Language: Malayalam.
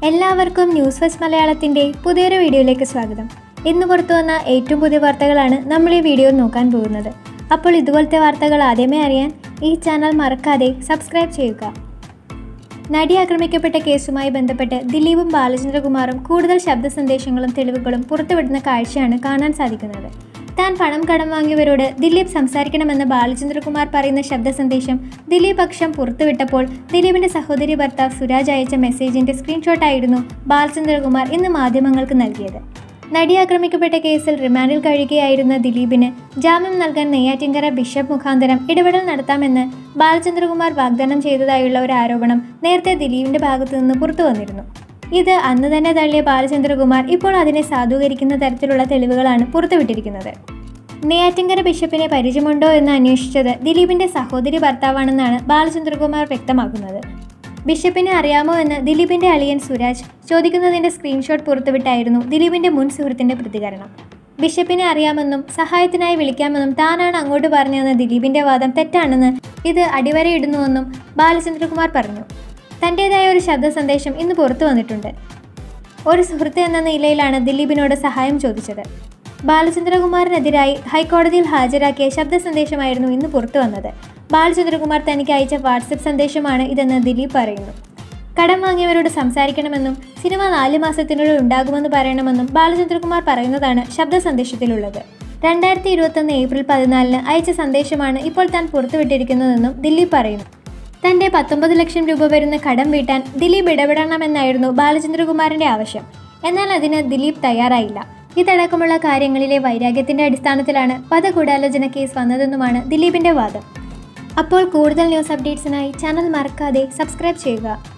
എല്ലാവർക്കും ന്യൂസ് ഫസ്റ്റ് മലയാളത്തിൻ്റെ പുതിയൊരു വീഡിയോയിലേക്ക് സ്വാഗതം ഇന്ന് പുറത്തു വന്ന ഏറ്റവും പുതിയ വാർത്തകളാണ് നമ്മൾ ഈ വീഡിയോയിൽ നോക്കാൻ പോകുന്നത് അപ്പോൾ ഇതുപോലത്തെ വാർത്തകൾ ആദ്യമേ അറിയാൻ ഈ ചാനൽ മറക്കാതെ സബ്സ്ക്രൈബ് ചെയ്യുക നടി ആക്രമിക്കപ്പെട്ട കേസുമായി ബന്ധപ്പെട്ട് ദിലീപും ബാലചന്ദ്രകുമാറും കൂടുതൽ ശബ്ദ സന്ദേശങ്ങളും തെളിവുകളും പുറത്തുവിടുന്ന കാഴ്ചയാണ് കാണാൻ സാധിക്കുന്നത് താൻ പണം കടം വാങ്ങിയവരോട് ദിലീപ് സംസാരിക്കണമെന്ന് ബാലചന്ദ്രകുമാർ പറയുന്ന ശബ്ദ സന്ദേശം ദിലീപ് പക്ഷം പുറത്തുവിട്ടപ്പോൾ ദിലീപിന്റെ സഹോദരി ഭർത്താവ് സുരാജ് അയച്ച മെസ്സേജിന്റെ സ്ക്രീൻഷോട്ടായിരുന്നു ബാലചന്ദ്രകുമാർ ഇന്ന് മാധ്യമങ്ങൾക്ക് നൽകിയത് നടി ആക്രമിക്കപ്പെട്ട കേസിൽ റിമാൻഡിൽ കഴിയുകയായിരുന്ന ദിലീപിന് ജാമ്യം നൽകാൻ നെയ്യാറ്റിൻകര ബിഷപ്പ് മുഖാന്തരം ഇടപെടൽ നടത്താമെന്ന് ബാലചന്ദ്രകുമാർ വാഗ്ദാനം ചെയ്തതായുള്ള ഒരു ആരോപണം നേരത്തെ ദിലീപിന്റെ ഭാഗത്തു നിന്ന് പുറത്തു വന്നിരുന്നു ഇത് അന്ന് തന്നെ തള്ളിയ ബാലചന്ദ്രകുമാർ ഇപ്പോൾ അതിനെ സാധൂകരിക്കുന്ന തരത്തിലുള്ള തെളിവുകളാണ് പുറത്തുവിട്ടിരിക്കുന്നത് നെയ്യാറ്റിൻകര ബിഷപ്പിനെ പരിചയമുണ്ടോ എന്ന് അന്വേഷിച്ചത് ദിലീപിന്റെ സഹോദരി ഭർത്താവാണെന്നാണ് ബാലചന്ദ്രകുമാർ വ്യക്തമാക്കുന്നത് ബിഷപ്പിനെ അറിയാമോ എന്ന് ദിലീപിന്റെ അളിയൻ സുരാജ് ചോദിക്കുന്നതിന്റെ സ്ക്രീൻഷോട്ട് പുറത്തുവിട്ടായിരുന്നു ദിലീപിന്റെ മുൻ സുഹൃത്തിന്റെ പ്രതികരണം ബിഷപ്പിനെ അറിയാമെന്നും സഹായത്തിനായി വിളിക്കാമെന്നും താനാണ് അങ്ങോട്ട് പറഞ്ഞതെന്ന ദിലീപിന്റെ വാദം തെറ്റാണെന്ന് ഇത് അടിവരയിടുന്നുവെന്നും ബാലചന്ദ്രകുമാർ പറഞ്ഞു തൻ്റെതായ ഒരു ശബ്ദ സന്ദേശം ഇന്ന് പുറത്തു വന്നിട്ടുണ്ട് ഒരു സുഹൃത്ത് എന്ന നിലയിലാണ് ദിലീപിനോട് സഹായം ചോദിച്ചത് ബാലചന്ദ്രകുമാറിനെതിരായി ഹൈക്കോടതിയിൽ ഹാജരാക്കിയ ശബ്ദ സന്ദേശമായിരുന്നു ഇന്ന് പുറത്തു വന്നത് ബാലചന്ദ്രകുമാർ തനിക്ക് അയച്ച വാട്സപ്പ് സന്ദേശമാണ് ഇതെന്ന് ദിലീപ് പറയുന്നു കടം വാങ്ങിയവരോട് സംസാരിക്കണമെന്നും സിനിമ നാല് മാസത്തിനുള്ളിൽ ഉണ്ടാകുമെന്ന് പറയണമെന്നും ബാലചന്ദ്രകുമാർ പറയുന്നതാണ് ശബ്ദ സന്ദേശത്തിലുള്ളത് രണ്ടായിരത്തി ഇരുപത്തൊന്ന് ഏപ്രിൽ പതിനാലിന് അയച്ച സന്ദേശമാണ് ഇപ്പോൾ താൻ പുറത്തുവിട്ടിരിക്കുന്നതെന്നും ദിലീപ് പറയുന്നു തന്റെ പത്തൊമ്പത് ലക്ഷം രൂപ വരുന്ന കടം വീട്ടാൻ ദിലീപ് ഇടപെടണമെന്നായിരുന്നു ബാലചന്ദ്രകുമാറിന്റെ ആവശ്യം എന്നാൽ അതിന് ദിലീപ് തയ്യാറായില്ല ഇതടക്കമുള്ള കാര്യങ്ങളിലെ വൈരാഗ്യത്തിന്റെ അടിസ്ഥാനത്തിലാണ് വധഗൂഢാലോചന കേസ് വന്നതെന്നുമാണ് ദിലീപിന്റെ വാദം അപ്പോൾ കൂടുതൽ ന്യൂസ് അപ്ഡേറ്റ്സിനായി ചാനൽ മറക്കാതെ സബ്സ്ക്രൈബ് ചെയ്യുക